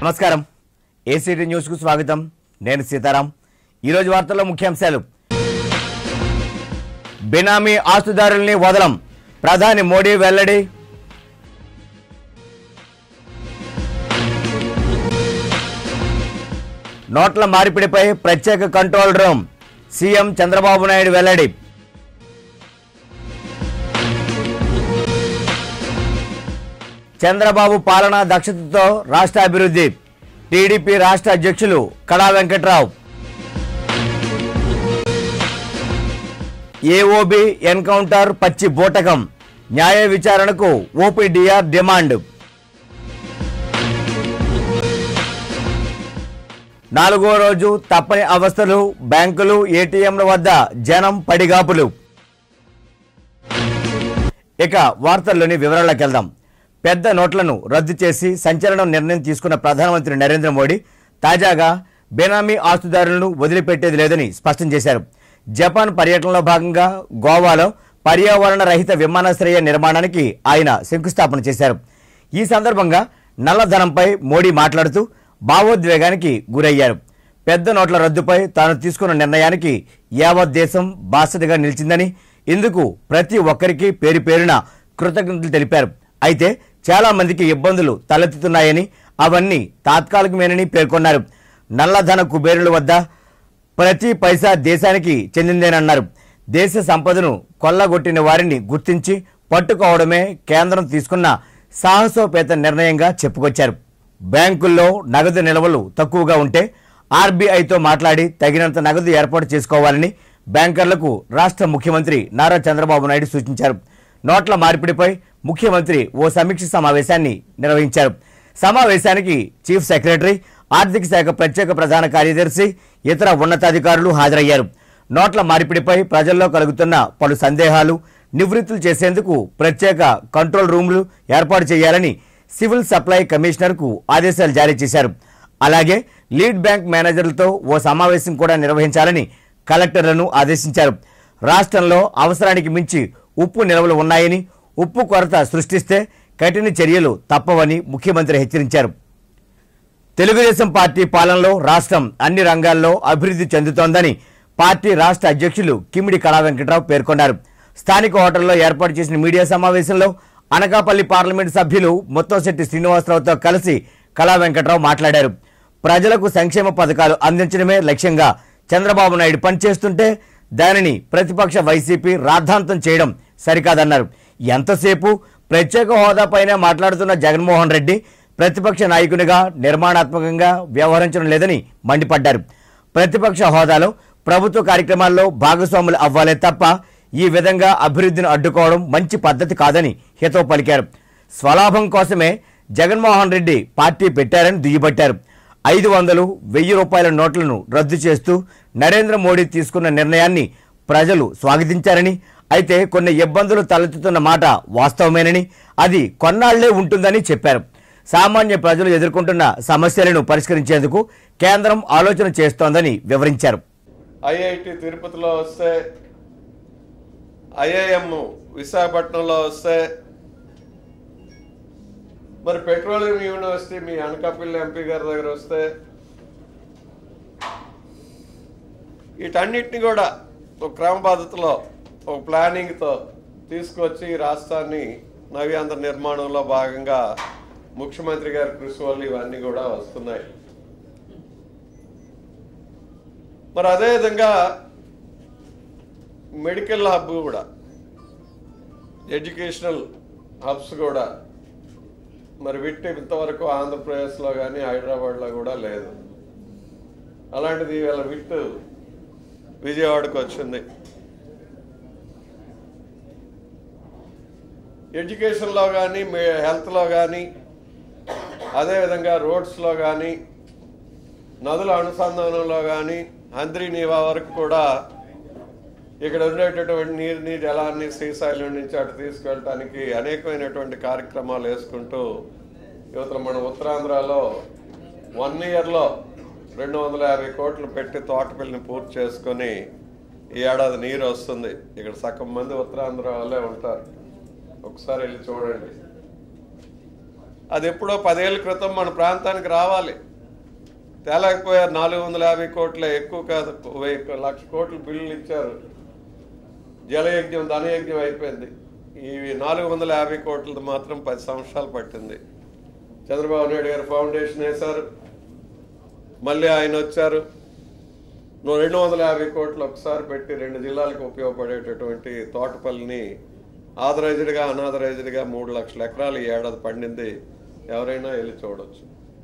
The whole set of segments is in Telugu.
నమస్కారం ఏసీటీ న్యూస్కు స్వాగతం నేను సీతారాం ఈరోజు వార్తల్లో ముఖ్యాంశాలు బినామీ ఆస్తుదారుల్ని వదలం ప్రధాని మోడీ వెల్లడి నోట్ల మార్పిడిపై ప్రత్యేక control room CM Chandrababu Naidu వెల్లడి చంద్రబాబు పాలనా దక్షతతో రాష్ట్ర అభివృద్ధి టీడీపీ రాష్ట్ర అధ్యక్షులు కళా వెంకట్రావు ఏఓబి ఎన్కౌంటర్ పచ్చి బూటకం న్యాయ విచారణకు ఓపీడీఆర్ డిమాండ్ నాలుగో రోజు తప్పని అవస్థలు బ్యాంకులు ఏటీఎంల వద్ద జనం పడిగాపులు ఇక వార్తల్లోని వివరాల్లోకి వెళ్దాం పెద్ద నోట్లను రద్దు చేసి సంచలనం నిర్ణయం తీసుకున్న ప్రధానమంత్రి నరేంద్ర మోడీ తాజాగా బేనామీ ఆస్తుదారులను వదిలిపెట్టేది లేదని స్పష్టం చేశారు జపాన్ పర్యటనలో భాగంగా గోవాలో పర్యావరణ రహిత విమానాశ్రయ నిర్మాణానికి ఆయన శంకుస్థాపన చేశారు ఈ సందర్భంగా నల్లధనంపై మోడీ మాట్లాడుతూ భావోద్వేగానికి గురయ్యారు పెద్ద నోట్ల రద్దుపై తాను తీసుకున్న నిర్ణయానికి యావత్ దేశం బాసటగా నిలిచిందని ఇందుకు ప్రతి ఒక్కరికి పేరు పేరున కృతజ్ఞతలు తెలిపారు అయితే చాలా మందికి ఇబ్బందులు తలెత్తుతున్నాయని అవన్నీ తాత్కాలికమేనని పేర్కొన్నారు నల్లధన కుబేరుల వద్ద ప్రతి పైసా దేశానికి చెందిందేనన్నారు దేశ సంపదను కొల్లగొట్టిన వారిని గుర్తించి పట్టుకోవడమే కేంద్రం తీసుకున్న సాహసోపేత నిర్ణయంగా చెప్పుకొచ్చారు బ్యాంకుల్లో నగదు నిల్వలు తక్కువగా ఉంటే ఆర్బీఐతో మాట్లాడి తగినంత నగదు ఏర్పాటు చేసుకోవాలని బ్యాంకర్లకు రాష్ట్ర ముఖ్యమంత్రి నారా చంద్రబాబు నాయుడు సూచించారు నోట్ల మార్పిడిపై ముఖ్యమంత్రి ఓ సమీక్ష సమావేశాన్ని నిర్వహించారు సమావేశానికి చీఫ్ సెక్రటరీ ఆర్థిక శాఖ ప్రత్యేక ప్రధాన కార్యదర్శి ఇతర ఉన్నతాధికారులు హాజరయ్యారు నోట్ల మార్పిడిపై ప్రజల్లో కలుగుతున్న పలు సందేహాలు నివృత్తులు చేసేందుకు ప్రత్యేక కంట్రోల్ రూమ్లు ఏర్పాటు చేయాలని సివిల్ సప్లై కమిషనర్కు ఆదేశాలు జారీ చేశారు అలాగే లీడ్ బ్యాంక్ మేనేజర్లతో ఓ సమావేశం కూడా నిర్వహించాలని కలెక్టర్లను ఆదేశించారు రాష్ట్రంలో అవసరానికి మించి ఉప్పు నిల్వలు ఉన్నాయని ఉప్పు కొరత సృష్టిస్తే కఠిన చర్యలు తప్పవని ముఖ్యమంత్రి హెచ్చరించారు తెలుగుదేశం పార్టీ పాలనలో రాష్ట్రం అన్ని రంగాల్లో అభివృద్ధి చెందుతోందని పార్టీ రాష్ట్ర అధ్యక్షులు కిమిడి కళా వెంకట్రావు పేర్కొన్నారు స్థానిక హోటల్లో ఏర్పాటు చేసిన మీడియా సమావేశంలో అనకాపల్లి పార్లమెంటు సభ్యులు ముత్తంశెట్టి శ్రీనివాసరావుతో కలిసి కళా వెంకట్రావు మాట్లాడారు ప్రజలకు సంక్షేమ పథకాలు అందించడమే లక్ష్యంగా చంద్రబాబు నాయుడు పనిచేస్తుంటే దానిని ప్రతిపక్ష వైసీపీ రాద్ధాంతం చేయడం సరికాదన్నారు ఎంతసేపు ప్రత్యేక హోదాపైనే మాట్లాడుతున్న జగన్మోహన్ రెడ్డి ప్రతిపక్ష నాయకునిగా నిర్మాణాత్మకంగా వ్యవహరించడం లేదని మండిపడ్డారు ప్రతిపక్ష హోదాలో ప్రభుత్వ కార్యక్రమాల్లో భాగస్వాములు అవ్వాలే తప్ప ఈ విధంగా అభివృద్ధిని అడ్డుకోవడం మంచి పద్ధతి కాదని హితవు పలికారు స్వలాభం కోసమే జగన్మోహన్ రెడ్డి పార్టీ పెట్టారని దుయ్యబట్టారు ఐదు వందలు వెయ్యి రూపాయల నోట్లను రద్దు చేస్తూ నరేంద్ర మోడీ తీసుకున్న నిర్ణయాన్ని ప్రజలు స్వాగతించారని అయితే కొన్ని ఇబ్బందులు తలెత్తుతున్న మాట వాస్తవమేనని అది కొన్నాళ్లే ఉంటుందని చెప్పారు సామాన్య ప్రజలు ఎదుర్కొంటున్న సమస్యలను పరిష్కరించేందుకు కేంద్రం ఆలోచన చేస్తోందని వివరించారు ఐఐటి తిరుపతిలో వస్తే ఐఐఎం విశాఖపట్నంలో వస్తే మరి పెట్రోలియం యూనివర్సిటీ మీ అనకాపల్లి ఎంపీ గారి దగ్గర వస్తే వీటన్నిటిని కూడా ఒక క్రమ పద్ధతిలో ఒక ప్లానింగ్తో తీసుకొచ్చి ఈ రాష్ట్రాన్ని నవ్యాంధ్ర నిర్మాణంలో భాగంగా ముఖ్యమంత్రి గారి కృషి వల్ల ఇవన్నీ కూడా వస్తున్నాయి మరి అదేవిధంగా మెడికల్ హబ్ కూడా ఎడ్యుకేషనల్ హబ్స్ కూడా మరి విట్ ఇంతవరకు ఆంధ్రప్రదేశ్లో కానీ హైదరాబాద్లో కూడా లేదు అలాంటిది వీళ్ళ విట్ విజయవాడకు వచ్చింది ఎడ్యుకేషన్లో కానీ హెల్త్లో కానీ అదేవిధంగా రోడ్స్లో కానీ నదుల అనుసంధానంలో కానీ హంద్రీ నీవా వరకు కూడా ఇక్కడ ఉండేటటువంటి నీరుని జలాన్ని శ్రీశైలం నుంచి అటు తీసుకెళ్ళటానికి అనేకమైనటువంటి కార్యక్రమాలు వేసుకుంటూ యువతలు మన ఉత్తరాంధ్రలో వన్ ఇయర్లో రెండు వందల యాభై కోట్లు పెట్టి తోటపల్లిని పూర్తి చేసుకొని ఈ ఏడాది నీరు వస్తుంది ఇక్కడ సగం మంది ఉత్తరాంధ్ర వాళ్ళే ఉంటారు ఒకసారి వెళ్ళి చూడండి అది ఎప్పుడో పదేళ్ల క్రితం మన ప్రాంతానికి రావాలి తేలేకపోయారు నాలుగు వందల యాభై కోట్ల ఎక్కువ కాదు వెయ్యి లక్ష కోట్ల బిల్లులు ఇచ్చారు జలయజ్ఞం ధనయజ్ఞం అయిపోయింది ఈ నాలుగు వందల యాభై కోట్లది మాత్రం పది సంవత్సరాలు పట్టింది చంద్రబాబు నాయుడు గారు ఫౌండేషన్ వేశారు మళ్ళీ ఆయన వచ్చారు నువ్వు రెండు వందల యాభై కోట్లు ఒకసారి పెట్టి రెండు జిల్లాలకు ఉపయోగపడేటటువంటి తోటపల్లిని ఆథరైజ్డ్గా అనాథరైజ్డ్గా మూడు లక్షల ఎకరాలు ఈ ఏడాది పండింది ఎవరైనా వెళ్ళి చూడొచ్చు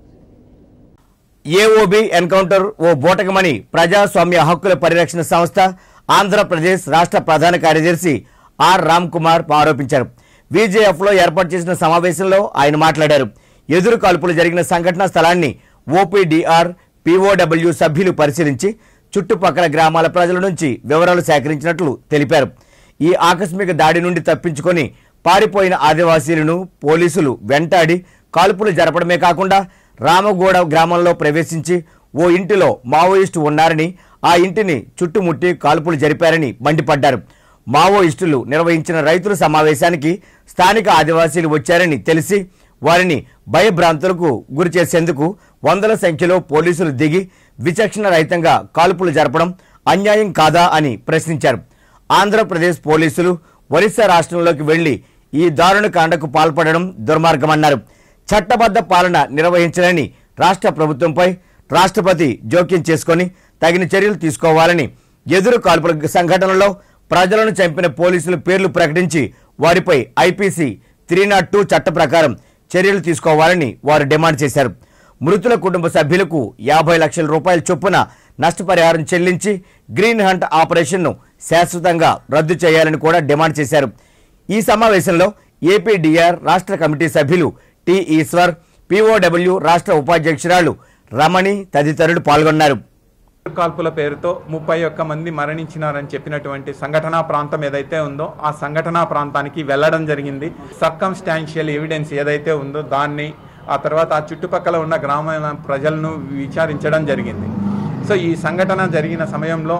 ఏఓబి ఎన్కౌంటర్ ఓ బూటకమని ప్రజాస్వామ్య హక్కుల పరిరక్షణ సంస్థ ఆంధ్రప్రదేశ్ రాష్ట్ర ప్రధాన కార్యదర్శి ఆర్ రామ్ కుమార్ ఆరోపించారు విజేఎఫ్ లో ఏర్పాటు చేసిన సమావేశంలో ఆయన మాట్లాడారు ఎదురు కాల్పులు జరిగిన సంఘటనా స్థలాన్ని ఓపీడీఆర్ పీఓడబ్ల్యూ సభ్యులు పరిశీలించి చుట్టుపక్కల గ్రామాల ప్రజల నుంచి వివరాలు సేకరించినట్లు తెలిపారు ఈ ఆకస్మిక దాడి నుండి తప్పించుకొని పారిపోయిన ఆదివాసీలను పోలీసులు వెంటాడి కాల్పులు జరపడమే కాకుండా రామగూడ గ్రామంలో ప్రవేశించి ఓ ఇంటిలో మావోయిస్టు ఉన్నారని ఆ ఇంటిని చుట్టుముట్టి కాల్పులు జరిపారని మండిపడ్డారు మావోయిస్టులు నిర్వహించిన రైతుల సమావేశానికి స్థానిక ఆదివాసీలు వచ్చారని తెలిసి వారిని భయభ్రాంతులకు గురి చేసేందుకు వందల సంఖ్యలో పోలీసులు దిగి విచక్షణ రహితంగా కాల్పులు జరపడం అన్యాయం కాదా అని ప్రశ్నించారు ఆంధ్రప్రదేశ్ పోలీసులు ఒరిస్సా రాష్ట్రంలోకి వెళ్లి ఈ దారుణ కాండకు పాల్పడడం దుర్మార్గమన్నారు చట్టబద్ధ పాలన నిర్వహించాలని రాష్ట్ర ప్రభుత్వంపై రాష్ట్రపతి జోక్యం చేసుకొని తగిన చర్యలు తీసుకోవాలని ఎదురు కాల్పుల సంఘటనలో ప్రజలను చంపిన పోలీసుల పేర్లు ప్రకటించి వారిపై ఐపీసీ త్రీ నాట్ టూ చట్ట ప్రకారం చర్యలు తీసుకోవాలని వారు డిమాండ్ చేశారు మృతుల కుటుంబ సభ్యులకు యాభై లక్షల రూపాయల చొప్పున నష్టపరిహారం చెల్లించి గ్రీన్ హంట్ ఆపరేషన్ను శాశ్వతంగా రద్దు చేయాలని కూడా డిమాండ్ చేశారు ఈ సమావేశంలో ఏపీడీఆర్ రాష్ట్ర కమిటీ సభ్యులు టి ఈశ్వర్ పీఓడబ్ల్యూ రాష్ట్ర ఉపాధ్యక్షురాలు రమణి తదితరులు పాల్గొన్నారు కాల్పుల పేరుతో ముప్పై ఒక్క మంది మరణించినారని చెప్పినటువంటి సంఘటనా ప్రాంతం ఏదైతే ఉందో ఆ సంఘటనా ప్రాంతానికి వెళ్ళడం జరిగింది సర్కమ్స్టాన్షియల్ ఎవిడెన్స్ ఏదైతే ఉందో దాన్ని ఆ తర్వాత ఆ చుట్టుపక్కల ఉన్న గ్రామాల ప్రజలను విచారించడం జరిగింది సో ఈ సంఘటన జరిగిన సమయంలో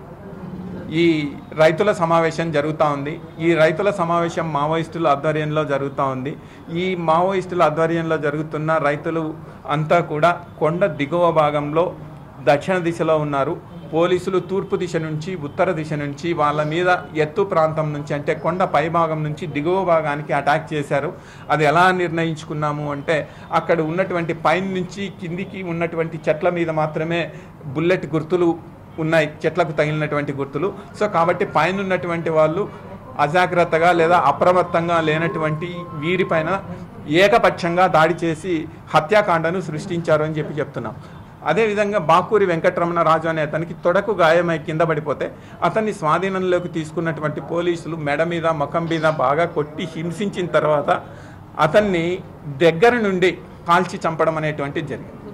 ఈ రైతుల సమావేశం జరుగుతూ ఉంది ఈ రైతుల సమావేశం మావోయిస్టుల ఆధ్వర్యంలో జరుగుతూ ఉంది ఈ మావోయిస్టుల ఆధ్వర్యంలో జరుగుతున్న రైతులు అంతా కూడా కొండ దిగువ భాగంలో దక్షిణ దిశలో ఉన్నారు పోలీసులు తూర్పు దిశ నుంచి ఉత్తర దిశ నుంచి వాళ్ళ మీద ఎత్తు ప్రాంతం నుంచి అంటే కొండ పై భాగం నుంచి దిగువ భాగానికి అటాక్ చేశారు అది ఎలా నిర్ణయించుకున్నాము అంటే అక్కడ ఉన్నటువంటి పైన నుంచి కిందికి ఉన్నటువంటి చెట్ల మీద మాత్రమే బుల్లెట్ గుర్తులు ఉన్నాయి చెట్లకు తగిలినటువంటి గుర్తులు సో కాబట్టి పైన ఉన్నటువంటి వాళ్ళు అజాగ్రత్తగా లేదా అప్రమత్తంగా లేనటువంటి వీరిపైన ఏకపక్షంగా దాడి చేసి హత్యాకాండను సృష్టించారు అని చెప్పి చెప్తున్నాం అదేవిధంగా బాకూరి వెంకటరమణ రాజు అనే అతనికి తొడకు గాయమై కింద పడిపోతే అతన్ని స్వాధీనంలోకి తీసుకున్నటువంటి పోలీసులు మెడ మీద ముఖం మీద బాగా కొట్టి హింసించిన తర్వాత అతన్ని దగ్గర నుండి కాల్చి చంపడం అనేటువంటిది జరిగింది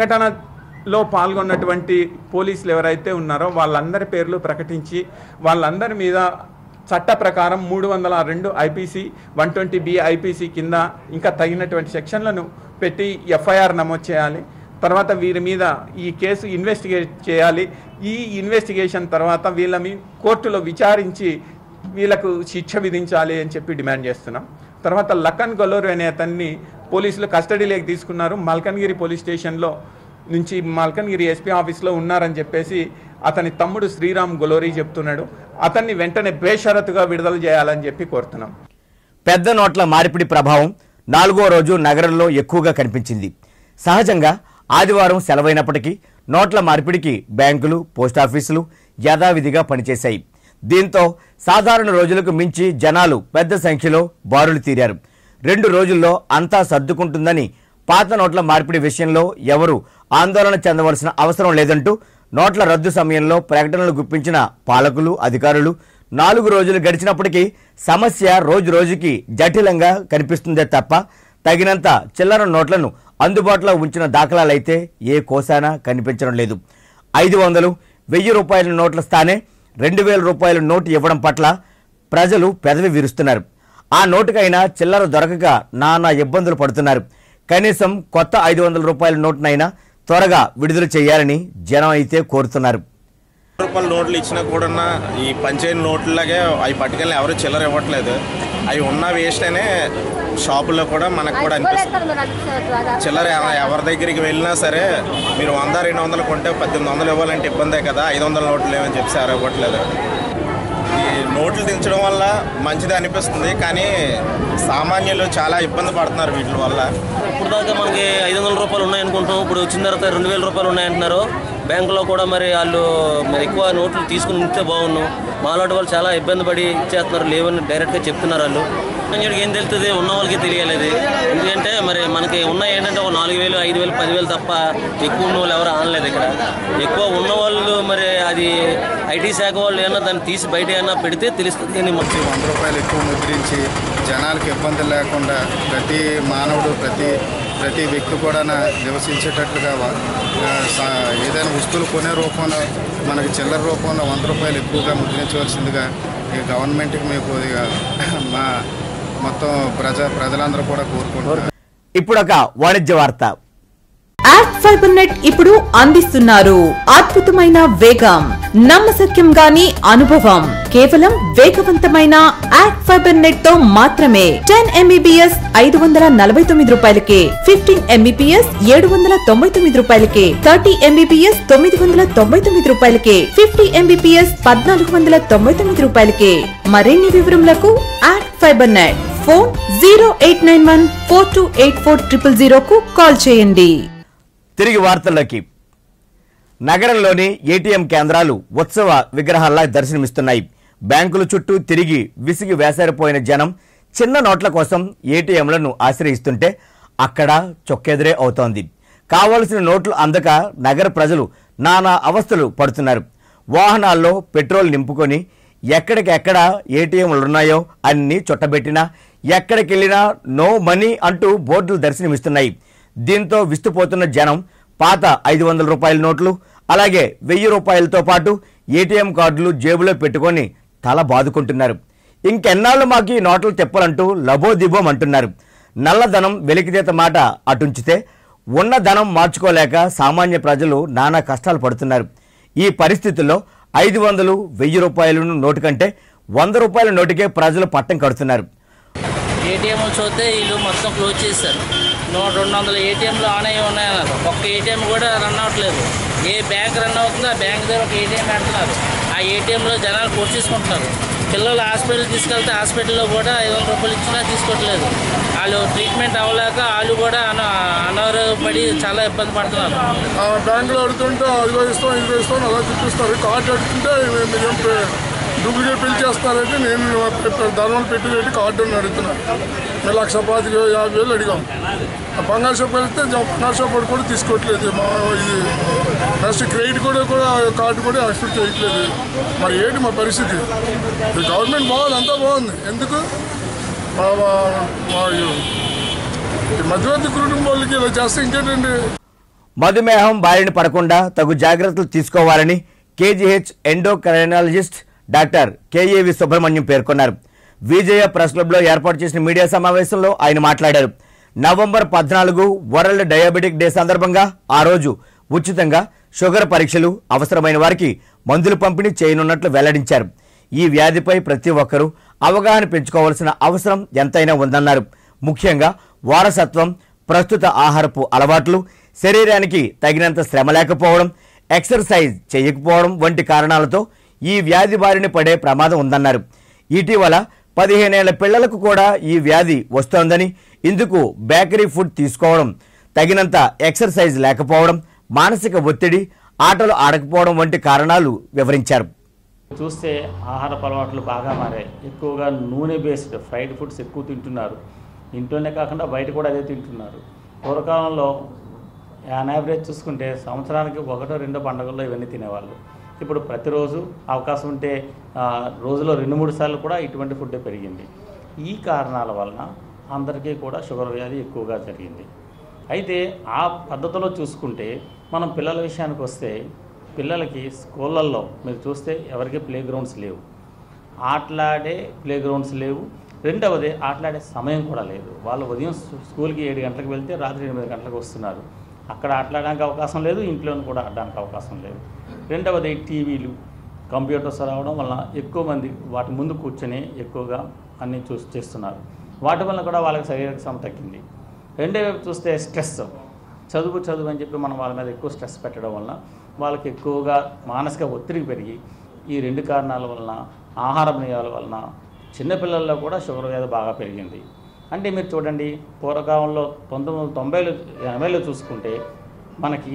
సంఘటనలో పాల్గొన్నటువంటి పోలీసులు ఎవరైతే ఉన్నారో వాళ్ళందరి పేర్లు ప్రకటించి వాళ్ళందరి మీద చట్ట ప్రకారం మూడు వందల రెండు IPC one twenty B IPC కింద ఇంకా తగినటువంటి సెక్షన్లను పెట్టి ఎఫ్ఐఆర్ నమోదు చేయాలి తర్వాత వీరి మీద ఈ కేసు ఇన్వెస్టిగేట్ చేయాలి ఈ ఇన్వెస్టిగేషన్ తర్వాత వీళ్ళ మీ కోర్టులో విచారించి వీళ్ళకు శిక్ష విధించాలి అని చెప్పి డిమాండ్ చేస్తున్నాం తర్వాత లఖన్ గొల్లూరు అనే అతన్ని పోలీసులు కస్టడీలోకి తీసుకున్నారు మల్కన్గిరి పోలీస్ స్టేషన్లో నుంచి మల్కన్గిరి ఎస్పీ ఆఫీస్లో ఉన్నారని చెప్పేసి అతని తమ్ముడు శ్రీరామ్ గొలోరీ చెప్తున్నాడు అతన్ని వెంటనే బేషరతుగా విడుదల చేయాలని చెప్పి కోరుతున్నాం పెద్ద నోట్ల మార్పిడి ప్రభావం నాలుగో రోజు నగరంలో ఎక్కువగా కనిపించింది సహజంగా ఆదివారం సెలవైనప్పటికీ నోట్ల మార్పిడికి బ్యాంకులు పోస్టాఫీసులు యథావిధిగా పనిచేశాయి దీంతో సాధారణ రోజులకు మించి జనాలు పెద్ద సంఖ్యలో బారులు తీరారు రెండు రోజుల్లో అంతా సర్దుకుంటుందని పాత నోట్ల మార్పిడి విషయంలో ఎవరు ఆందోళన చెందవలసిన అవసరం లేదంటూ నోట్ల రద్దు సమయంలో ప్రకటనలు గుప్పించిన పాలకులు అధికారులు నాలుగు రోజులు గడిచినప్పటికీ సమస్య రోజు రోజుకి జటిలంగా కనిపిస్తుందే తప్ప తగినంత చిల్లర నోట్లను అందుబాటులో ఉంచిన దాఖలాలైతే ఏ కోసానా కనిపించడం లేదు ఐదు వందలు వెయ్యి రూపాయల నోట్ల స్థానే రెండు వేల రూపాయల నోటు ఇవ్వడం పట్ల ప్రజలు పెదవి విరుస్తున్నారు ఆ నోటుకైనా చిల్లర దొరకక నానా ఇబ్బందులు పడుతున్నారు కనీసం కొత్త ఐదు వందల రూపాయల నోటునైనా త్వరగా విడుదల చేయాలని జనం అయితే కోరుతున్నారు రూపాయల నోట్లు ఇచ్చినా కూడా ఈ పంచాయతీ నోట్లలాగే అవి పట్టుకెళ్ళి ఎవరు చిల్లర ఇవ్వట్లేదు అవి ఉన్న వేస్ట్ అనే షాపుల్లో కూడా మనకు కూడా అనిపిస్తుంది చిల్లర ఎవ- ఎవరి దగ్గరికి వెళ్ళినా సరే మీరు వంద రెండు వందలు కొంటే పద్దెనిమిది వందలు ఇవ్వాలంటే ఇబ్బందే కదా ఐదు వందల నోట్లు లేవని చెప్పి సార్ ఇవ్వట్లేదు ఈ నోట్లు దించడం వల్ల మంచిది అనిపిస్తుంది కానీ సామాన్యులు చాలా ఇబ్బంది పడుతున్నారు వీటి వల్ల ఇప్పుడు దాకా మనకి ఐదు వందల రూపాయలు ఉన్నాయనుకుంటాం ఇప్పుడు వచ్చిన తర్వాత రెండు వేల రూపాయలు ఉన్నాయంటున్నారు బ్యాంకులో కూడా మరి వాళ్ళు మరి ఎక్కువ నోట్లు తీసుకుని ఉంటే బాగున్నాం మాలాంటి వాళ్ళు చాలా ఇబ్బంది పడి ఇచ్చేస్తున్నారు లేవని డైరెక్ట్గా చెప్తున్నారు వాళ్ళు ఇంజడికి ఏం తెలుస్తుంది ఉన్న వాళ్ళకి తెలియలేదు ఎందుకంటే మరి మనకి ఉన్నాయి ఏంటంటే ఒక నాలుగు వేలు ఐదు వేలు పదివేలు తప్ప ఎక్కువ ఉన్న వాళ్ళు ఎవరు ఆనలేదు ఇక్కడ ఎక్కువ ఉన్న వాళ్ళు మరి అది ఐటీ శాఖ వాళ్ళు ఏమన్నా దాన్ని తీసి బయట ఏమన్నా పెడితే తెలుస్తుంది కానీ వచ్చి వంద రూపాయలు ఎక్కువ ముద్రించి జనాలకు ఇబ్బంది లేకుండా ప్రతి మానవుడు ప్రతి ప్రతి వ్యక్తి కూడా నివసించేటట్లుగా వ- ఆ, సా- ఏదైనా వస్తువులు కొనే రూపంలో మనకి చిల్లర రూపంలో వంద రూపాయలు ఎక్కువగా ముద్రించవలసిందిగా ఈ గవర్నమెంట్కి మీకు ఇక మా మొత్తం ప్రజ ప్రజలందరూ కూడా కోరుకుంటున్నారు ఇప్పుడు ఒక వాణిజ్య వార్త యాప్ ఫైబర్ నెట్ ఇప్పుడు అందిస్తున్నారు అద్భుతమైన వేగం నమ్మశక్యం గాని అనుభవం కేవలం వేగవంతమైన యాప్ ఫైబర్ నెట్ తో మాత్రమే టెన్ ఎంబీబీఎస్ ఐదు వందల నలభై తొమ్మిది రూపాయలకే ఫిఫ్టీన్ ఎంబీపీఎస్ ఏడు వందల తొంభై తొమ్మిది రూపాయలకే థర్టీ ఎంబీపీఎస్ తొమ్మిది వందల తొంభై తొమ్మిది రూపాయలకే ఫిఫ్టీ ఎంబీపీఎస్ పద్నాలుగు వందల తొంభై తొమ్మిది రూపాయలకే మరిన్ని వివరములకు app fibre net phone zero eight nine one four two eight four triple zero కు కాల్ చేయండి తిరిగి వార్తల్లోకి నగరంలోని ఏటీఎం కేంద్రాలు ఉత్సవ విగ్రహాల్లా దర్శనమిస్తున్నాయి బ్యాంకుల చుట్టూ తిరిగి విసిగి వేసారిపోయిన జనం చిన్న నోట్ల కోసం ఏటీఎంలను ఆశ్రయిస్తుంటే అక్కడ చొక్కెదురే అవుతోంది కావలసిన నోట్లు అందక నగర ప్రజలు నానా అవస్థలు పడుతున్నారు వాహనాల్లో పెట్రోల్ నింపుకొని ఎక్కడికెక్కడ ఏటీఎంలు ఉన్నాయో అన్ని చుట్టబెట్టినా ఎక్కడికెళ్ళినా నో మనీ అంటూ బోర్డులు దర్శనమిస్తున్నాయి దీంతో విస్తుపోతున్న జనం పాత ఐదు వందల రూపాయల నోట్లు అలాగే వెయ్యి రూపాయలతో పాటు ఏటీఎం కార్డులు జేబులో పెట్టుకొని తల బాదుకుంటున్నారు ఇంకెన్నాళ్ళు మాకు ఈ నోట్లు తిప్పాలంటూ లబోదిబోం అంటున్నారు నల్లధనం వెలికితీత మాట అటుంచితే ఉన్న ధనం మార్చుకోలేక సామాన్య ప్రజలు నానా కష్టాలు పడుతున్నారు ఈ పరిస్థితుల్లో ఐదు వందలు వెయ్యి రూపాయలను నోటు కంటే వంద రూపాయల నోటుకే ప్రజలు పట్టం కడుతున్నారు ఏటీఎంలు చూస్తే వీళ్ళు మొత్తం క్లోజ్ చేశారు నూట రెండు వందల ఏటీఎంలు ఆన్ అయ్యి ఉన్నాయన్నారు ఒక్క ఏటీఎం కూడా రన్ అవ్వట్లేదు ఏ బ్యాంక్ రన్ అవుతుందో ఆ బ్యాంక్ దగ్గర ఒక ఏటీఎం పెడుతున్నారు ఆ ఏటీఎంలో జనాలు కొట్టేసుకుంటున్నారు పిల్లలు హాస్పిటల్ తీసుకెళ్తే హాస్పిటల్లో కూడా ఐదు వందల రూపాయలు ఇచ్చినా తీసుకోవట్లేదు వాళ్ళు ట్రీట్మెంట్ అవ్వలేక వాళ్ళు కూడా అన అనారోగ్యపడి చాలా ఇబ్బంది పడుతున్నారు ఆ బ్యాంకులో అడుగుతుంటే అదిగో ఇస్తాం ఇదిగో ఇస్తాం అలా చూపిస్తారు కార్డు అడుగుతుంటే మీరు ఏం పే- డూప్లికేట్ బిల్ చేస్తారంటే నేను ధర్మం పెట్టి పెట్టి కార్డు అని అడుగుతున్నాను మేము లక్ష పాతిక యాభై వేలు అడిగాం ఆ బంగారు షాప్ వెళ్తే జ- బంగారు షాప్ వాడు కూడా తీసుకోవట్లేదు మా ఇది నెక్స్ట్ క్రెడిట్ కూడా కూడా కార్డు కూడా యాక్సెప్ట్ చేయట్లేదు మరి ఏంటి మా పరిస్థితి ఈ గవర్నమెంట్ బాగుంది అంతా బాగుంది ఎందుకు మా మా- మా ఈ మధ్యవర్తి కుటుంబాలకి ఇలా చేస్తే ఇంకేంటండి మధుమేహం బారిన పడకుండా తగు జాగ్రత్తలు తీసుకోవాలని KGH endocrinologist doctor KAV Subrahmanyam పేర్కొన్నారు విజయ ప్రెస్ క్లబ్లో ఏర్పాటు చేసిన మీడియా సమావేశంలో ఆయన మాట్లాడారు నవంబర్ పద్నాలుగు వరల్డ్ డయాబెటిక్ డే సందర్భంగా ఆ రోజు ఉచితంగా షుగర్ పరీక్షలు అవసరమైన వారికి మందులు పంపిణీ చేయనున్నట్లు వెల్లడించారు ఈ వ్యాధిపై ప్రతి ఒక్కరూ అవగాహన పెంచుకోవాల్సిన అవసరం ఎంతైనా ఉందన్నారు ముఖ్యంగా వారసత్వం ప్రస్తుత ఆహారపు అలవాట్లు శరీరానికి తగినంత శ్రమ లేకపోవడం ఎక్సర్సైజ్ చేయకపోవడం వంటి కారణాలతో ఈ వ్యాధి బారిన పడే ప్రమాదం ఉందన్నారు ఇటీవల పదిహేనేళ్ల పిల్లలకు కూడా ఈ వ్యాధి వస్తోందని ఇందుకు బేకరీ ఫుడ్ తీసుకోవడం తగినంత ఎక్సర్సైజ్ లేకపోవడం మానసిక ఒత్తిడి ఆటలు ఆడకపోవడం వంటి కారణాలు వివరించారు చూస్తే ఆహార అలవాట్లు బాగా మారాయి ఎక్కువగా నూనె బేస్డ్ ఫ్రైడ్ ఫుడ్స్ ఎక్కువ తింటున్నారు ఇంట్లోనే కాకుండా బయట కూడా అదే తింటున్నారు పూర్వకాలంలో ఆన్ యావరేజ్ చూసుకుంటే సంవత్సరానికి ఒకటో రెండో పండుగల్లో ఇవన్నీ తినేవాళ్ళు ఇప్పుడు ప్రతిరోజు అవకాశం ఉంటే ఆ, రోజులో రెండు మూడు సార్లు కూడా ఇటువంటి ఫుడ్ పెరిగింది ఈ కారణాల వలన అందరికీ కూడా షుగర్ వ్యాధి ఎక్కువగా జరిగింది అయితే ఆ పద్ధతిలో చూసుకుంటే మనం పిల్లల విషయానికి వస్తే పిల్లలకి స్కూళ్ళల్లో మీరు చూస్తే ఎవరికి ప్లే గ్రౌండ్స్ లేవు ఆటలాడే ప్లే గ్రౌండ్స్ లేవు రెండవది ఆటలాడే సమయం కూడా లేదు వాళ్ళు ఉదయం స్కూ- స్కూల్కి ఏడు గంటలకు వెళ్తే రాత్రి ఎనిమిది గంటలకు వస్తున్నారు అక్కడ ఆటలాడడానికి అవకాశం లేదు ఇంట్లోనూ కూడా ఆడడానికి అవకాశం లేదు రెండవది టీవీలు కంప్యూటర్స్ రావడం వలన ఎక్కువ మంది వాటి ముందు కూర్చొని ఎక్కువగా అన్నీ చూసి చేస్తున్నారు వాటి వల్ల కూడా వాళ్ళకి శారీరక శ్రమ తగ్గింది రెండో వైపు చూస్తే స్ట్రెస్ చదువు చదువు అని చెప్పి మనం వాళ్ళ మీద ఎక్కువ స్ట్రెస్ పెట్టడం వలన వాళ్ళకి ఎక్కువగా మానసిక ఒత్తిడి పెరిగి ఈ రెండు కారణాల వలన ఆహార నియాల వలన చిన్నపిల్లల్లో కూడా షుగర్ వ్యాధి బాగా పెరిగింది అంటే మీరు చూడండి పూర్వకాలంలో పంతొమ్మిది వందల తొంభైలో ఎనభైలో చూసుకుంటే మనకి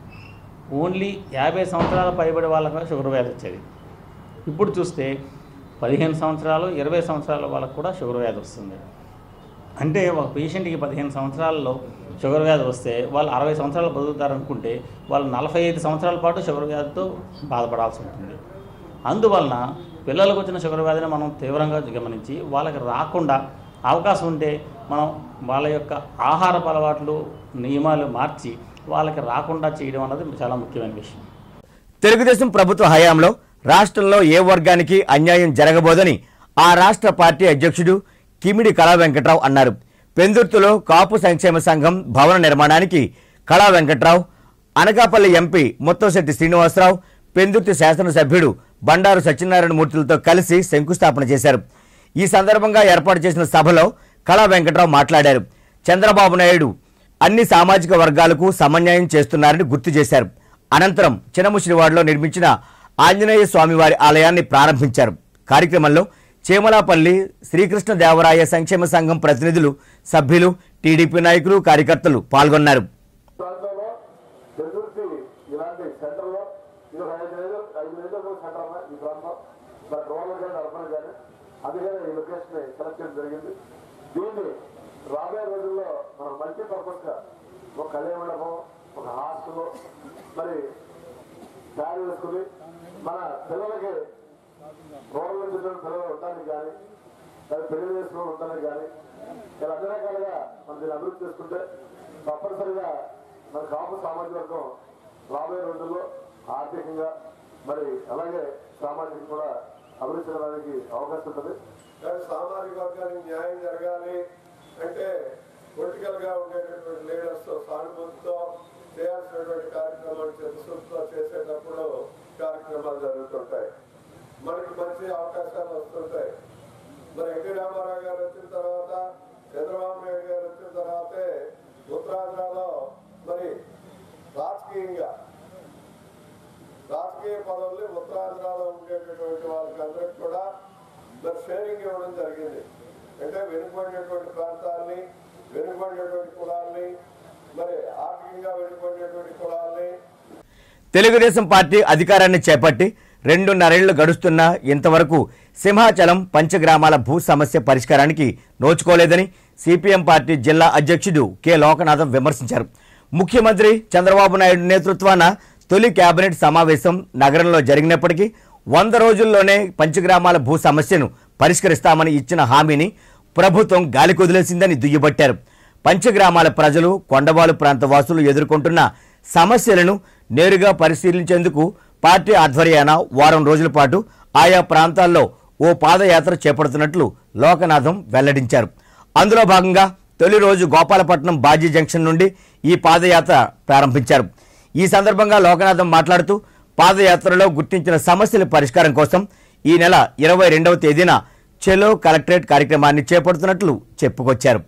ఓన్లీ యాభై సంవత్సరాల పైబడి వాళ్ళకి షుగర్ వ్యాధి వచ్చేది ఇప్పుడు చూస్తే పదిహేను సంవత్సరాలు ఇరవై సంవత్సరాల వాళ్ళకు కూడా షుగర్ వ్యాధి వస్తుంది అంటే ఒక పేషెంట్కి పదిహేను సంవత్సరాల్లో షుగర్ వ్యాధి వస్తే వాళ్ళు అరవై సంవత్సరాలు బతుకుతారనుకుంటే వాళ్ళు నలభై ఐదు సంవత్సరాల పాటు షుగర్ వ్యాధితో బాధపడాల్సి ఉంటుంది అందువలన పిల్లలకు వచ్చిన షుగర్ వ్యాధిని మనం తీవ్రంగా గమనించి వాళ్ళకి రాకుండా అవకాశం ఉంటే మనం వాళ్ళ యొక్క ఆహారపు అలవాట్లు నియమాలు మార్చి వాళ్ళకి రాకుండా చేయడం అన్నది చాలా ముఖ్యమైన విషయం తెలుగుదేశం ప్రభుత్వ హయాంలో రాష్ట్రంలో ఏ వర్గానికి అన్యాయం జరగబోదని ఆ రాష్ట్ర పార్టీ అధ్యక్షుడు కిమిడి కళా వెంకట్రావు అన్నారు పెందుర్తిలో కాపు సంక్షేమ సంఘం భవన నిర్మాణానికి కళా వెంకట్రావు అనకాపల్లి ఎంపీ ముత్తంశెట్టి శ్రీనివాసరావు పెందుర్తి శాసనసభ్యుడు బండారు సత్యనారాయణ మూర్తులతో కలిసి శంకుస్థాపన చేశారు ఈ సందర్భంగా ఏర్పాటు చేసిన సభలో కళా వెంకట్రావు మాట్లాడారు చంద్రబాబు నాయుడు అన్ని సామాజిక వర్గాలకు సమన్యాయం చేస్తున్నారని గుర్తు చేశారు అనంతరం చినముసిరివాడలో నిర్మించిన ఆంజనేయ స్వామివారి ఆలయాన్ని ప్రారంభించారు కార్యక్రమంలో చేమలాపల్లి శ్రీకృష్ణదేవరాయ సంక్షేమ సంఘం ప్రతినిధులు సభ్యులు టీడీపీ నాయకులు కార్యకర్తలు పాల్గొన్నారు ప్రాంతంలో పెందుర్తి ఇలాంటి సెంటర్లో ఇది ఒక ఐదు ఐదు ఐదు నియోజకవర్గ సెంటర్ అన్న ఈ ప్రాంతం మరి రూరల్ కానీ అర్బన్ కానీ అందుకని ఈ లొకేషన్ సెలెక్ట్ చేయడం జరిగింది దీన్ని రాబోయే రోజుల్లో మనం మల్టీపర్పస్ గా ఒక కళ్యాణ మండపం ఒక హాస్టల్ మరి తయారు చేసుకుని మన పిల్లలకి రూరల్ నుంచి వచ్చిన పిల్లలు ఉండడానికి కానీ లేదా పెళ్లి చేసుకుని ఉండడానికి కానీ ఇలా అన్ని రకాలుగా మనం దీన్ని అభివృద్ధి చేసుకుంటే తప్పనిసరిగా మన కాపు సామాజిక వర్గం రాబోయే రోజుల్లో ఆర్థికంగా మరి అలాగే సామాజికంగా కూడా అభివృద్ధి చెందడానికి అవకాశం ఉంటుంది కానీ సామాజిక వర్గానికి న్యాయం జరగాలి అంటే పొలిటికల్ గా ఉండేటటువంటి లీడర్స్ తో సానుభూతితో చేయాల్సినటువంటి కార్యక్రమాలు చిత్తశుద్ధితో చేసేటప్పుడు కార్యక్రమాలు జరుగుతుంటాయి మనకి మంచి అవకాశాలు వస్తుంటాయి మరి ఎన్టీ రామారావు గారు వచ్చిన తర్వాత చంద్రబాబు నాయుడు గారు వచ్చిన తర్వాతే ఉత్తరాంధ్రలో మరి రాజకీయంగా రాజకీయ పదవుల్ని ఉత్తరాంధ్రలో ఉండేటటువంటి వాళ్ళకి అందరికి కూడా మరి షేరింగ్ ఇవ్వడం జరిగింది అంటే వెనుకబడినటువంటి ప్రాంతాల్ని వెనుకబడినటువంటి కులాల్ని మరి ఆర్థికంగా వెనుకబడినటువంటి కులాల్ని తెలుగుదేశం పార్టీ అధికారాన్ని చేపట్టి రెండున్నరేళ్లు గడుస్తున్నా ఇంతవరకు సింహాచలం పంచగ్రామాల భూ సమస్య పరిష్కారానికి నోచుకోలేదని సిపిఎం పార్టీ జిల్లా అధ్యక్షుడు కె లోకనాథం విమర్శించారు ముఖ్యమంత్రి చంద్రబాబు నాయుడు నేతృత్వాన తొలి కేబినెట్ సమావేశం నగరంలో జరిగినప్పటికీ వంద రోజుల్లోనే పంచగ్రామాల భూ సమస్యను పరిష్కరిస్తామని ఇచ్చిన హామీని ప్రభుత్వం గాలి కుదిలేసిందని దుయ్యబట్టారు పంచగ్రామాల ప్రజలు కొండవాలు ప్రాంత వాసులు ఎదుర్కొంటున్న సమస్యలను నేరుగా పరిశీలించేందుకు పార్టీ ఆధ్వర్యాన వారం రోజుల పాటు ఆయా ప్రాంతాల్లో ఓ పాదయాత్ర చేపడుతున్నట్లు లోకనాథం వెల్లడించారు అందులో భాగంగా తొలి రోజు గోపాలపట్నం బాజీ జంక్షన్ నుండి ఈ పాదయాత్ర ప్రారంభించారు ఈ సందర్భంగా లోకనాథం మాట్లాడుతూ పాదయాత్రలో గుర్తించిన సమస్యల పరిష్కారం కోసం ఈ నెల ఇరవై రెండవ తేదీన చెలో కలెక్టరేట్ కార్యక్రమాన్ని చేపడుతున్నట్లు చెప్పుకొచ్చారు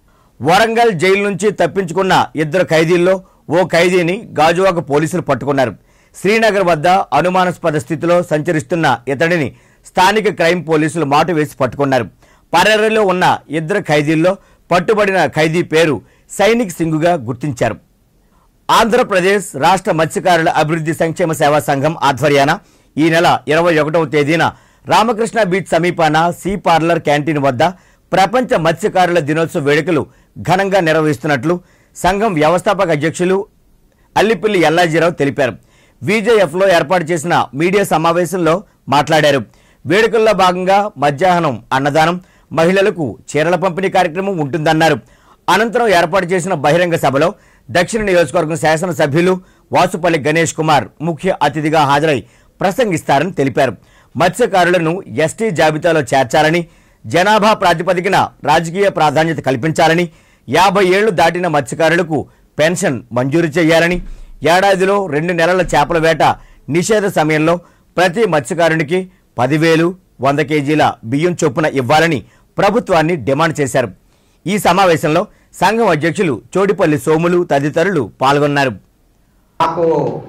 వరంగల్ జైలు నుంచి తప్పించుకున్న ఇద్దరు ఖైదీల్లో ఓ ఖైదీని గాజువాక పోలీసులు పట్టుకున్నారు శ్రీనగర్ వద్ద అనుమానాస్పద స్థితిలో సంచరిస్తున్న ఇతడిని స్థానిక క్రైమ్ పోలీసులు మాటు వేసి పట్టుకున్నారు పరేరలో ఉన్న ఇద్దరు ఖైదీల్లో పట్టుబడిన ఖైదీ పేరు సైనిక్ సింగుగా గుర్తించారు ఆంధ్రప్రదేశ్ రాష్ట్ర మత్స్యకారుల అభివృద్ధి సంక్షేమ సేవా సంఘం ఆధ్వర్యాన ఈ నెల ఇరవై ఒకటవ తేదీన రామకృష్ణ బీచ్ సమీపాన సీ పార్లర్ క్యాంటీన్ వద్ద ప్రపంచ మత్స్యకారుల దినోత్సవ వేడుకలు ఘనంగా నిర్వహిస్తున్నట్లు సంఘం వ్యవస్థాపక అధ్యక్షులు అల్లిపిల్లి ఎల్లాజీరావు తెలిపారు విజేఎఫ్లో ఏర్పాటు చేసిన మీడియా సమావేశంలో మాట్లాడారు వేడుకల్లో భాగంగా మధ్యాహ్నం అన్నదానం మహిళలకు చీరల పంపిణీ కార్యక్రమం ఉంటుందన్నారు అనంతరం ఏర్పాటు చేసిన బహిరంగ సభలో దక్షిణ నియోజకవర్గం శాసనసభ్యులు వాసుపల్లి గణేష్ కుమార్ ముఖ్య అతిథిగా హాజరై ప్రసంగిస్తారని తెలిపారు మత్స్యకారులను ఎస్టీ జాబితాలో చేర్చాలని జనాభా ప్రాతిపదికన రాజకీయ ప్రాధాన్యత కల్పించాలని యాభై ఏళ్లు దాటిన మత్స్యకారులకు పెన్షన్ మంజూరు చేయాలని ఏడాదిలో రెండు నెలల చేపల వేట నిషేధ సమయంలో ప్రతి మత్స్యకారునికి పదివేలు వంద కేజీల బియ్యం చొప్పున ఇవ్వాలని ప్రభుత్వాన్ని డిమాండ్ చేశారు ఈ సమావేశంలో సంఘం అధ్యక్షులు చోడిపల్లి సోములు తదితరులు పాల్గొన్నారు మాకు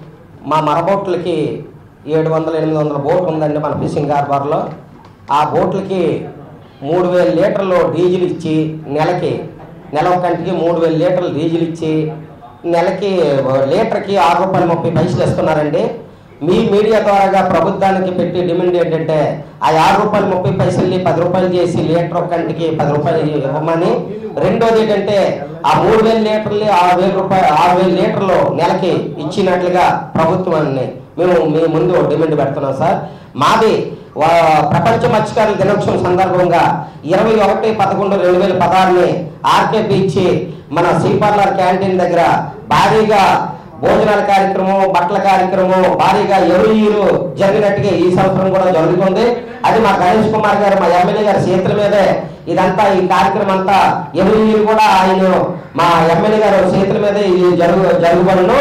మా మరబోట్లకి ఏడు వందల ఎనిమిది వందల బోట్ ఉందండి మన ఫిషింగ్ హార్బర్లో ఆ బోట్లకి మూడు వేల లీటర్లు డీజిల్ ఇచ్చి నెలకి నెల కంటికి మూడు వేల లీటర్లు డీజిల్ ఇచ్చి నెలకి లీటర్కి ఆరు రూపాయలు ముప్పై పైసలు ఇస్తున్నారండి మీ మీడియా ద్వారాగా ప్రభుత్వానికి పెట్టి డిమాండ్ ఏంటంటే ఆ ఆరు రూపాయలు ముప్పై పైసల్ని పది రూపాయలు చేసి లీటర్ ఒక కంటికి పది రూపాయలు ఇవ్వమని రెండోది ఏంటంటే ఆ మూడు వేల లీటర్లు ఆరు వేల రూపాయలు ఆరు వేల లీటర్లు నెలకి ఇచ్చినట్లుగా ప్రభుత్వాన్ని మేము మీ ముందు డిమాండ్ పెడుతున్నాం సార్ మాది వా- ప్రపంచ మత్స్యకారుల దినోత్సవం సందర్భంగా ఇరవై ఒకటి పదకొండు రెండు వేల పదహారుని ఆర్కేపీ ఇచ్చి మన శ్రీపార్లర్ క్యాంటీన్ దగ్గర భారీగా భోజనాల కార్యక్రమం బట్టల కార్యక్రమం భారీగా ఎవరు జరిగినట్టుగా ఈ సంవత్సరం కూడా జరుగుతుంది అది మా గణేష్ కుమార్ గారు మా ఎమ్మెల్యే గారి చేతుల మీదే ఇదంతా ఈ కార్యక్రమం అంతా ఎవరి కూడా ఆయన మా ఎమ్మెల్యే గారు చేతుల మీదే ఇది జరుగు జరుగుబడును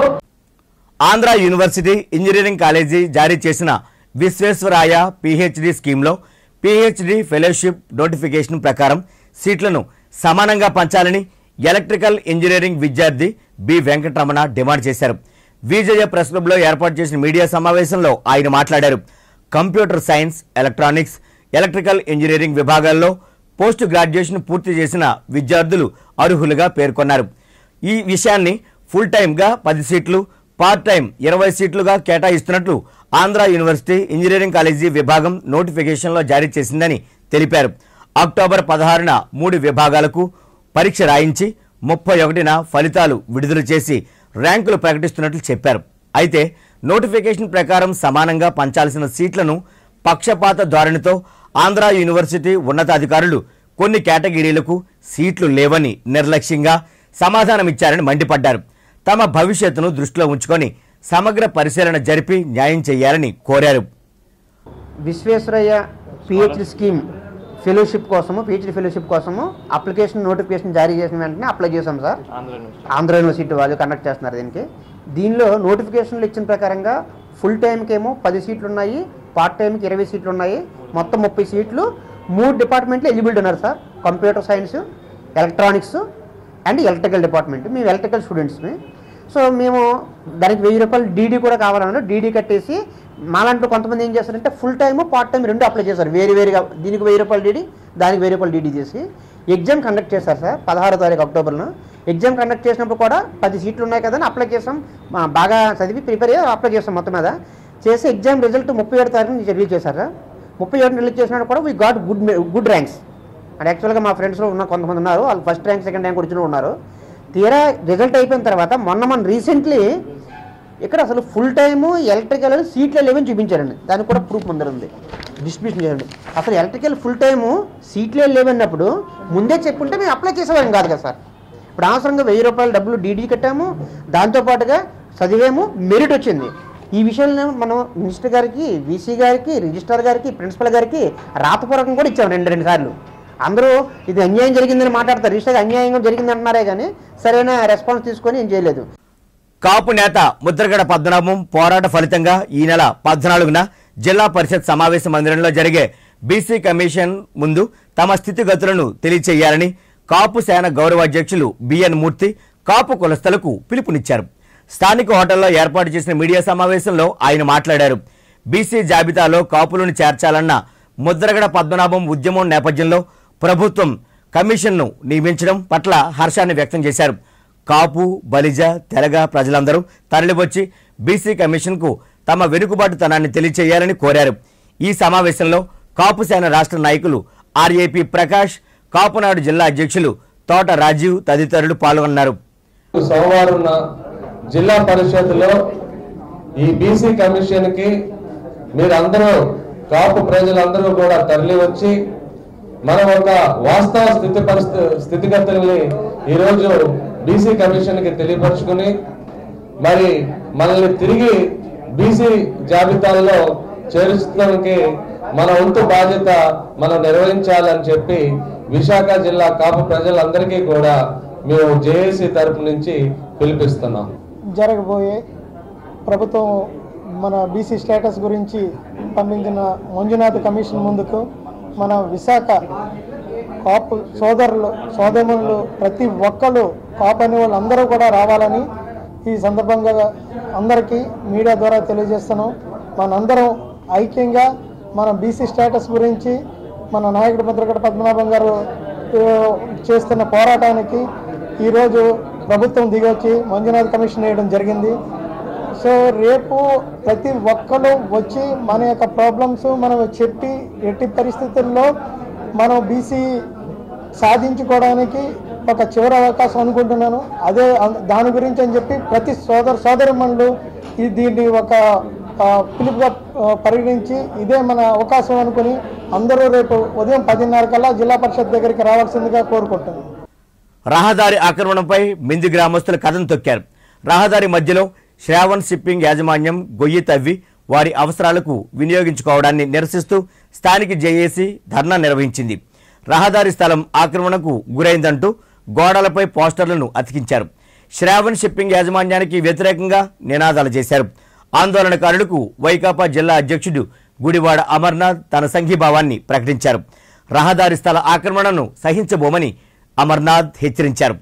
ఆంధ్ర యూనివర్సిటీ ఇంజనీరింగ్ కాలేజీ జారీ చేసిన విశ్వేశ్వరాయ పిహెచ్డి స్కీమ్లో పిహెచ్డి ఫెలోషిప్ నోటిఫికేషన్ ప్రకారం సీట్లను సమానంగా పంచాలని ఎలక్ట్రికల్ ఇంజనీరింగ్ విద్యార్థి బి వెంకటరమణ డిమాండ్ చేశారు విజయ ప్రెస్ క్లబ్లో ఏర్పాటు చేసిన మీడియా సమావేశంలో ఆయన మాట్లాడారు computer science electronics electrical engineering విభాగాల్లో పోస్ట్ గ్రాడ్యుయేషన్ పూర్తి చేసిన విద్యార్థులు అర్హులుగా పేర్కొన్నారు ఈ విషయాన్ని ఫుల్ టైమ్గా పది సీట్లు పార్ట్ టైం ఇరవై సీట్లుగా కేటాయిస్తున్నట్లు ఆంధ్ర యూనివర్సిటీ ఇంజనీరింగ్ కాలేజీ విభాగం నోటిఫికేషన్లో జారీ చేసిందని తెలిపారు అక్టోబర్ పదహారున మూడు విభాగాలకు పరీక్ష రాయించి ముప్పై ఒకటిన ఫలితాలు విడుదల చేసి ర్యాంకులు ప్రకటిస్తున్నట్లు చెప్పారు అయితే నోటిఫికేషన్ ప్రకారం సమానంగా పంచాల్సిన సీట్లను పక్షపాత ధోరణితో ఆంధ్ర యూనివర్సిటీ ఉన్నతాధికారులు కొన్ని కేటగిరీలకు సీట్లు లేవని నిర్లక్ష్యంగా సమాధానమిచ్చారని మండిపడ్డారు తమ భవిష్యత్తును దృష్టిలో ఉంచుకొని సమగ్ర పరిశీలన జరిపి న్యాయం చేయాలని కోరారు విశ్వేశ్వరయ్య పిహెచ్డి స్కీమ్ ఫెలోషిప్ కోసము పిహెచ్డి ఫెలోషిప్ కోసము అప్లికేషన్ నోటిఫికేషన్ జారీ చేసిన వెంటనే అప్లై చేశాం సార్ ఆంధ్ర యూనివర్సిటీ వాళ్ళు కండక్ట్ చేస్తున్నారు దీనికి దీనిలో నోటిఫికేషన్లు ఇచ్చిన ప్రకారంగా ఫుల్ టైంకి ఏమో పది సీట్లు ఉన్నాయి పార్ట్ టైంకి ఇరవై సీట్లు ఉన్నాయి మొత్తం ముప్పై సీట్లు మూడు డిపార్ట్మెంట్లు ఎలిజిబిలిటీ ఉన్నారు sir computer science electronics and electrical department మేము ఎలక్ట్రికల్ స్టూడెంట్స్ని సో మేము దానికి వెయ్యి రూపాయలు డీడీ కూడా కావాలన్నా డీడీ కట్టేసి మాలాంటి కొంతమంది ఏం చేస్తారంటే ఫుల్ టైమ్ పార్ట్ టైం రెండు అప్లై చేశారు వేరు వేరుగా దీనికి వెయ్యి రూపాయలు డీడీ దానికి వెయ్యి రూపాయలు డీడీ చేసి ఎగ్జామ్ కండక్ట్ చేశారు సార్ పదహారో తారీఖు అక్టోబర్లో ఎగ్జామ్ కండక్ట్ చేసినప్పుడు కూడా పది సీట్లు ఉన్నాయి కదా అని అప్లై చేసాం మా బాగా చదివి ప్రిపేర్ అయ్యి అప్లై చేసాం మొత్తం మీద చేసి ఎగ్జామ్ రిజల్ట్ ముప్పై ఏడు తారీఖు రిలీజ్ చేశారు సార్ ముప్పై ఏడు రిలీజ్ చేసినప్పుడు కూడా we got good good ranks and యాక్చువల్గా మా ఫ్రెండ్స్లో ఉన్న కొంతమంది ఉన్నారు వాళ్ళు ఫస్ట్ ర్యాంక్ సెకండ్ ర్యాంక్ వచ్చిన ఉన్నారు తీరా రిజల్ట్ అయిపోయిన తర్వాత మొన్న మన రీసెంట్లీ ఇక్కడ అసలు ఫుల్ టైము ఎలక్ట్రికల్ సీట్లే లేవని చూపించారండి దానికి కూడా ప్రూఫ్ ముందర ఉంది డిస్ట్రిబ్యూషన్ చేయండి అసలు ఎలక్ట్రికల్ ఫుల్ టైము సీట్లే లేవన్నప్పుడు ముందే చెప్పుంటే మేము అప్లై చేసేవాళ్ళం కాదు కదా సార్ ఇప్పుడు అవసరంగా వెయ్యి రూపాయలు డబ్బులు డీడీ కట్టాము దాంతోపాటుగా చదివేము మెరిట్ వచ్చింది ఈ విషయంలో మనం మినిస్టర్ గారికి వీసీ గారికి రిజిస్ట్రార్ గారికి ప్రిన్సిపల్ గారికి రాతపూర్వకం కూడా ఇచ్చాము రెండు రెండు సార్లు అందరూ ఇది అన్యాయం జరిగిందని మాట్లాడతారు రిజిస్టర్ అన్యాయంగా జరిగింది అంటున్నారే కానీ సరైన రెస్పాన్స్ తీసుకొని ఏం చేయలేదు కాపు నేత ముద్రగడ పద్మనాభం పోరాట ఫలితంగా ఈ నెల పద్నాలుగున జిల్లా పరిషత్ సమావేశ మందిరంలో జరిగే బీసీ కమిషన్ ముందు తమ స్థితిగతులను తెలియచేయాలని కాపు సేన గౌరవ అధ్యక్షులు బిఎన్ మూర్తి కాపు కులస్థలకు పిలుపునిచ్చారు స్థానిక హోటల్లో ఏర్పాటు చేసిన మీడియా సమావేశంలో ఆయన మాట్లాడారు బీసీ జాబితాలో కాపులను చేర్చాలన్న ముద్రగడ పద్మనాభం ఉద్యమం నేపథ్యంలో ప్రభుత్వం కమిషన్ను నియమించడం పట్ల హర్షాన్ని వ్యక్తం చేశారు కాపు బలిజ తెలగ ప్రజలందరూ తరలివచ్చి బీసీ కమిషన్కు తమ వెనుకబాటుతనాన్ని తెలియచేయాలని కోరారు ఈ సమావేశంలో కాపు సేన రాష్ట్ర నాయకులు ఆర్ఏపీ ప్రకాష్ కాపునాడు జిల్లా అధ్యక్షులు తోట రాజీవ్ తదితరులు పాల్గొన్నారు సోమవారం జిల్లా పరిషత్లో ఈ బీసీ కమిషన్ కి మీరందరూ కాపు ప్రజలందరూ కూడా తరలి వచ్చి మనం ఒక వాస్తవ స్థితి పరిస్థితి స్థితిగతుల్ని ఈరోజు బీసీ కమిషన్ కి తెలియపరుచుకుని మరి మనల్ని తిరిగి బీసీ జాబితాల్లో చేర్చడానికి మన వంతు బాధ్యత మనం నిర్వహించాలని చెప్పి విశాఖ జిల్లా కాపు ప్రజలందరికీ కూడా మేము జేఏసీ తరపు నుంచి పిలిపిస్తున్నాం జరగబోయే ప్రభుత్వం మన బీసీ స్టేటస్ గురించి పంపించిన మంజునాథ్ కమిషన్ ముందుకు మన విశాఖ కాపు సోదరులు సోదరులు ప్రతి ఒక్కరు కాపు అనే వాళ్ళు అందరూ కూడా రావాలని ఈ సందర్భంగా అందరికీ మీడియా ద్వారా తెలియజేస్తున్నాం మనందరం ఐక్యంగా మన బీసీ స్టేటస్ గురించి మన నాయకుడు ముద్రగడ పద్మనాభం గారు ఆ, చేస్తున్న పోరాటానికి ఈరోజు ప్రభుత్వం దిగొచ్చి మంజునాథ్ కమిషన్ వేయడం జరిగింది సో రేపు ప్రతి ఒక్కరు వచ్చి మన యొక్క ప్రాబ్లమ్స్ మనం చెప్పి ఎట్టి పరిస్థితుల్లో మనం బీసీ సాధించుకోవడానికి ఒక చివరి అవకాశం అనుకుంటున్నాను అదే అం- దాని గురించి అని చెప్పి ప్రతి సోదర సోదరిమణులు ఈ దీన్ని ఒక ఆ, పిలుపుగా ఆ, పరిగణించి ఇదే మన అవకాశం అనుకుని అందరూ రేపు ఉదయం పదిన్నర కల్లా జిల్లా పరిషత్ దగ్గరికి రావాల్సిందిగా కోరుకుంటున్నాను రహదారి ఆక్రమణపై మింది గ్రామస్తులు కథం తొక్కారు రహదారి మధ్యలో శ్రావణ్ షిప్పింగ్ యాజమాన్యం గొయ్యి తవ్వి వారి అవసరాలకు వినియోగించుకోవడాన్ని నిరసిస్తూ స్థానిక జేఏసీ ధర్నా నిర్వహించింది రహదారి స్థలం ఆక్రమణకు గురైందంటూ గోడలపై పోస్టర్లను అతికించారు శ్రావణ్ షిప్పింగ్ యాజమాన్యానికి వ్యతిరేకంగా నినాదాలు చేశారు ఆందోళనకారులకు వైకాపా జిల్లా అధ్యక్షుడు గుడివాడ అమర్నాథ్ తన సంఘీభావాన్ని ప్రకటించారు రహదారి స్థల ఆక్రమణను సహించబోమని అమర్నాథ్ హెచ్చరించారు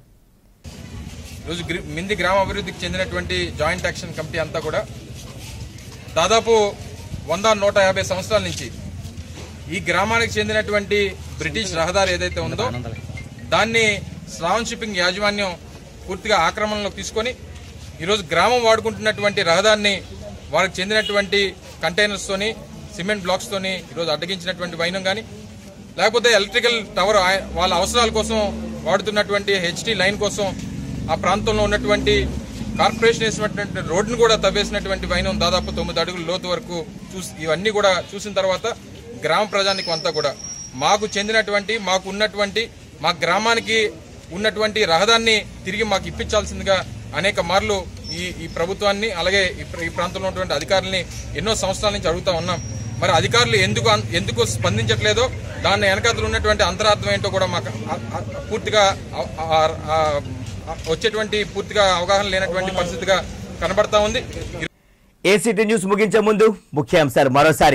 రోజు గ్రి- మింది గ్రామ అభివృద్ధికి చెందినటువంటి జాయింట్ యాక్షన్ కమిటీ అంతా కూడా దాదాపు వంద నూట యాభై సంవత్సరాల నుంచి ఈ గ్రామానికి చెందినటువంటి బ్రిటిష్ రహదారి ఏదైతే ఉందో దాన్ని శ్రావణ్ షిప్పింగ్ యాజమాన్యం పూర్తిగా ఆక్రమణలోకి తీసుకొని ఈరోజు గ్రామం వాడుకుంటున్నటువంటి రహదారిని వారికి చెందినటువంటి కంటైనర్స్తోని సిమెంట్ బ్లాక్స్తోని ఈరోజు అడ్డగించినటువంటి వైనం కానీ లేకపోతే ఎలక్ట్రికల్ టవర్ ఆయ- వాళ్ళ అవసరాల కోసం వాడుతున్నటువంటి హెచ్టీ లైన్ కోసం ఆ ప్రాంతంలో ఉన్నటువంటి కార్పొరేషన్ వేసినటువంటి రోడ్డును కూడా తవ్వేసినటువంటి వైనం దాదాపు తొమ్మిది అడుగుల లోతు వరకు చూసి ఇవన్నీ కూడా చూసిన తర్వాత గ్రామ ప్రజానికి అంతా కూడా మాకు చెందినటువంటి మాకు ఉన్నటువంటి మా గ్రామానికి ఉన్నటువంటి రహదారిని తిరిగి మాకు ఇప్పించాల్సిందిగా అనేక మార్లు ఈ ఈ ప్రభుత్వాన్ని అలాగే ఈ ప్ర- ఈ ప్రాంతంలో ఉన్నటువంటి అధికారుల్ని ఎన్నో సంవత్సరాల నుంచి అడుగుతా ఉన్నాం మరి అధికారులు ఎందుకు అన్- ఎందుకు స్పందించట్లేదో దాని వెనకాతలు ఉన్నటువంటి అంతరార్థం ఏంటో కూడా మాకు ఆ- ఆ- పూర్తిగా ఆ- ఆ- ఆ- ఆ- వచ్చేటువంటి పూర్తిగా అవగాహన లేనటువంటి పరిస్థితిగా కనబడతా ఉంది ఏసీటీ న్యూస్ ముగించే ముందు ముఖ్యాంశాలు మరోసారి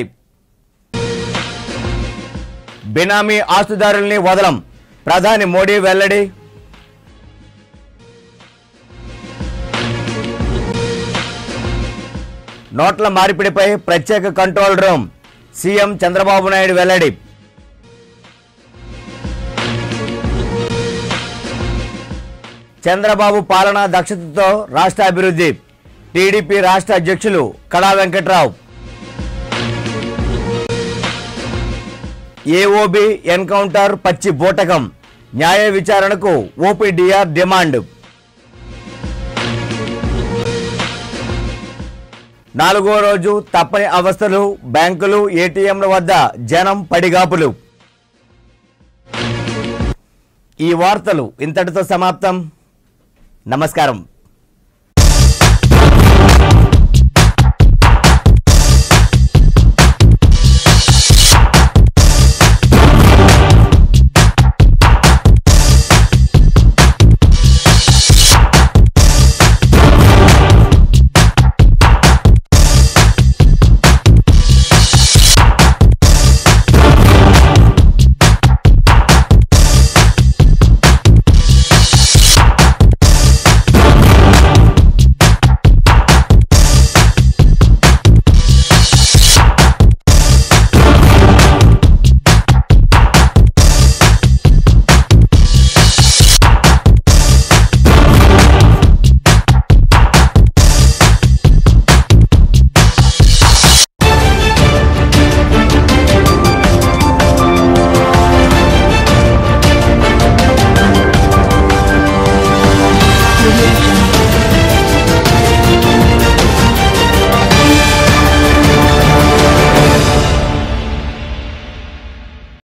బినామీ ఆస్తుదారుల్ని వదలం ప్రధాని మోడీ వెల్లడి నోట్ల మార్పిడిపై ప్రత్యేక control room CM Chandrababu Naidu వెల్లడి చంద్రబాబు పాలనా దక్షతతో రాష్ట్ర అభివృద్ధి టీడీపీ రాష్ట్ర అధ్యక్షులు కళా వెంకట్రావు ఏఓబి ఎన్కౌంటర్ పచ్చి బూటకం న్యాయ విచారణకు ఓపీడీఆర్ డిమాండ్ నాలుగో రోజు తప్పని అవస్థలు బ్యాంకులు ఏటీఎంల వద్ద జనం పడిగాపులు ఈ వార్తలు ఇంతటితో సమాప్తం నమస్కారం